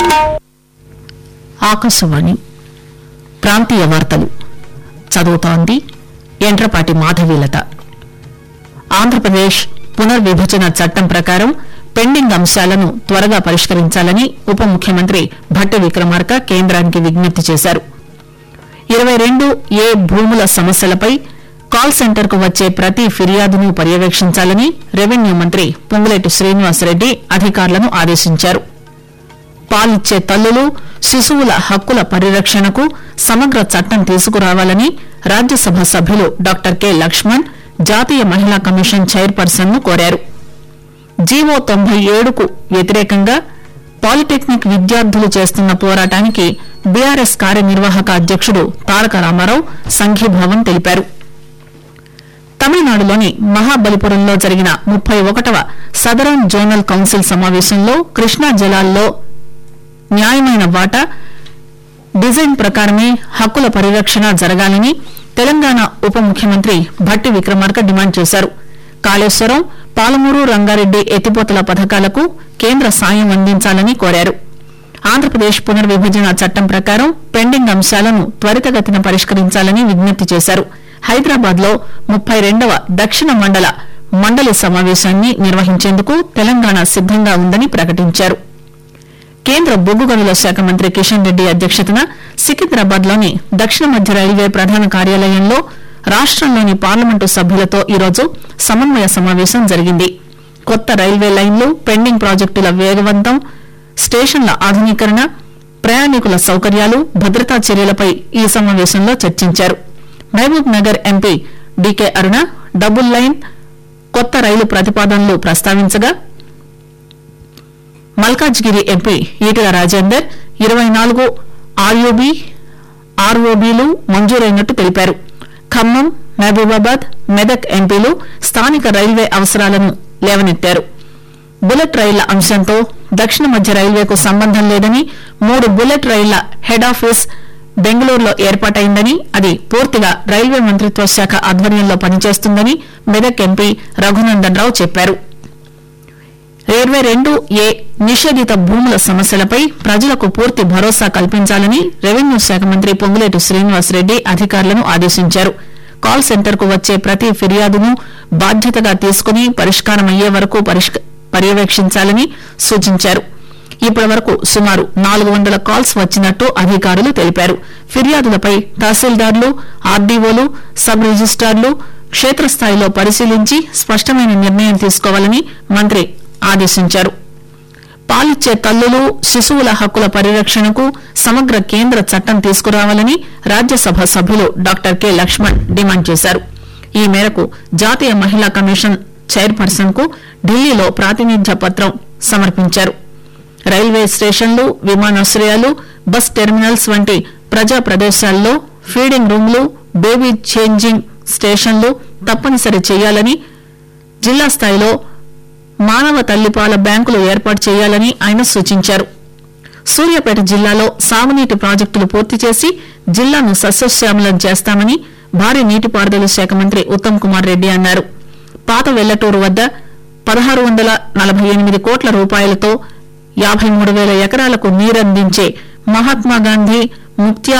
ఆకాశవాణి ప్రాంతీయ వార్తలు చదువుతోంది ఎండ్రపాటి మాధవీలత ఆంధ్రప్రదేశ్ పునర్విభజన చట్టం ప్రకారం పెండింగ్ అంశాలను త్వరగా పరిష్కరించాలని ఉప ముఖ్యమంత్రి భట్టి విక్రమార్క కేంద్రానికి విజ్ఞప్తి చేశారు ఇరవై రెండు ఏ భూముల సమస్యలపై కాల్ సెంటర్ కు వచ్చే ప్రతి ఫిర్యాదును పర్యవేక్షించాలని రెవెన్యూ మంత్రి పొంగులేటి శ్రీనివాసరెడ్డి అధికారులను ఆదేశించారు పాలిచ్చే తల్లులు శిశువుల హక్కుల పరిరక్షణకు సమగ్ర చట్టం తీసుకురావాలని రాజ్యసభ సభ్యులు డాక్టర్ కె లక్ష్మణ్ జాతీయ మహిళా కమిషన్ చైర్పర్సన్ ను కోరారు జీవో తొంభై ఏడుకు వ్యతిరేకంగా పాలిటెక్నిక్ విద్యార్థులు చేస్తున్న పోరాటానికి బీఆర్ఎస్ కార్యనిర్వాహక అధ్యక్షుడు తారక రామారావు సంఘీభావం తెలిపారు తమిళనాడులోని మహాబలిపురంలో జరిగిన ముప్పై ఒకటవ సదరన్ జోనల్ కౌన్సిల్ సమావేశంలో కృష్ణా జలాల్లో న్యాయమైన వాటా డిజైన్ ప్రకారమే హక్కుల పరిరక్షణ జరగాలని తెలంగాణ ఉప ముఖ్యమంత్రి భట్టి విక్రమార్క డిమాండ్ చేశారు కాళేశ్వరం పాలమూరు రంగారెడ్డి ఎత్తిపోతల పథకాలకు కేంద్ర సాయం అందించాలని కోరారు ఆంధ్రప్రదేశ్ పునర్విభజన చట్టం ప్రకారం పెండింగ్ అంశాలను త్వరితగతిన పరిష్కరించాలని విజ్ఞప్తి చేశారు హైదరాబాద్ లో ముప్పై రెండవ దక్షిణ మండల మండలి సమావేశాన్ని నిర్వహించేందుకు తెలంగాణ సిద్దంగా ఉందని ప్రకటించారు కేంద్ర బొగ్గు గనుల శాఖ మంత్రి కిషన్ రెడ్డి అధ్యక్షతన సికింద్రాబాద్ లోని దక్షిణ మధ్య రైల్వే ప్రధాన కార్యాలయంలో రాష్టంలోని పార్లమెంటు సభ్యులతో ఈరోజు సమన్వయ సమావేశం జరిగింది కొత్త రైల్వే లైన్లు పెండింగ్ ప్రాజెక్టుల వేగవంతం స్టేషన్ల ఆధునీకరణ ప్రయాణికుల సౌకర్యాలు భద్రతా చర్యలపై ఈ సమావేశంలో చర్చించారు Mahbubnagar MP DK Aruna double line కొత్త రైలు ప్రతిపాదనలు ప్రస్తావించగా మల్కాజ్గిరి ఎంపీ ఈటల రాజేందర్ ఇరవై నాలుగు ఆర్యూబీ ఆర్ఓబీలు మంజూరైనట్టు తెలిపారు ఖమ్మం మహబూబాబాద్ మెదక్ ఎంపీలు స్థానిక రైల్వే అవసరాలను లేవనెత్తారు బుల్లెట్ రైళ్ల అంశంతో దక్షిణ మధ్య రైల్వేకు సంబంధం లేదని మూడు బుల్లెట్ రైళ్ల హెడ్ ఆఫీస్ బెంగళూరులో ఏర్పాటైందని అది పూర్తిగా రైల్వే మంత్రిత్వ శాఖ ఆధ్వర్యంలో పనిచేస్తుందని మెదక్ ఎంపీ రఘునందన్ రావు చెప్పారు ఇరవై రెండు ఏ నిషేధిత భూముల సమస్యలపై ప్రజలకు పూర్తి భరోసా కల్పించాలని రెవెన్యూ శాఖ మంత్రి పొంగులేటి శ్రీనివాసరెడ్డి అధికారులను ఆదేశించారు కాల్ సెంటర్ కు వచ్చే ప్రతి ఫిర్యాదును బాధ్యతగా తీసుకుని పరిష్కారమయ్యే వరకు పరిష్క- పర్యవేక్షించాలని సూచించారు ఇప్పటి వరకు సుమారు నాలుగు వందల కాల్స్ వచ్చినట్టు అధికారులు తెలిపారు ఫిర్యాదులపై తహసీల్దార్లు ఆర్డీఓలు సబ్ రిజిస్టార్లు క్షేత్రస్థాయిలో పరిశీలించి స్పష్టమైన నిర్ణయం తీసుకోవాలని మంత్రి ఆదేశించారు పాలిచ్చే తల్లులు శిశువుల హక్కుల పరిరక్షణకు సమగ్ర కేంద్ర చట్టం తీసుకురావాలని రాజ్యసభ సభ్యులు డాక్టర్ కె లక్ష్మణ్ డిమాండ్ చేశారు ఈ మేరకు జాతీయ మహిళా కమిషన్ చైర్పర్సన్ కు ఢిల్లీలో ప్రాతినిధ్య పత్రం సమర్పించారు రైల్వే స్టేషన్లు విమానాశ్రయాలు బస్ టెర్మినల్స్ వంటి ప్రజా ప్రదేశాల్లో ఫీడింగ్ రూమ్లు బేబీ చేంజింగ్ స్టేషన్లు తప్పనిసరి చేయాలని జిల్లా స్థాయిలో మానవ తల్లిపాల బ్యాంకులు ఏర్పాటు చేయాలని ఆయన సూచించారు సూర్యాపేట జిల్లాలో సాగునీటి ప్రాజెక్టులు పూర్తి చేసి జిల్లాను సస్యశ్యామలం చేస్తామని భారీ నీటిపారుదల శాఖ మంత్రి ఉత్తమ్ కుమార్ రెడ్డి అన్నారు పాత వెల్లటూరు వద్ద పదహారు వందల నలభై ఎనిమిది కోట్ల రూపాయలతో యాభై మూడు వేల ఎకరాలకు నీరందించే మహాత్మాగాంధీ ముక్త్యార్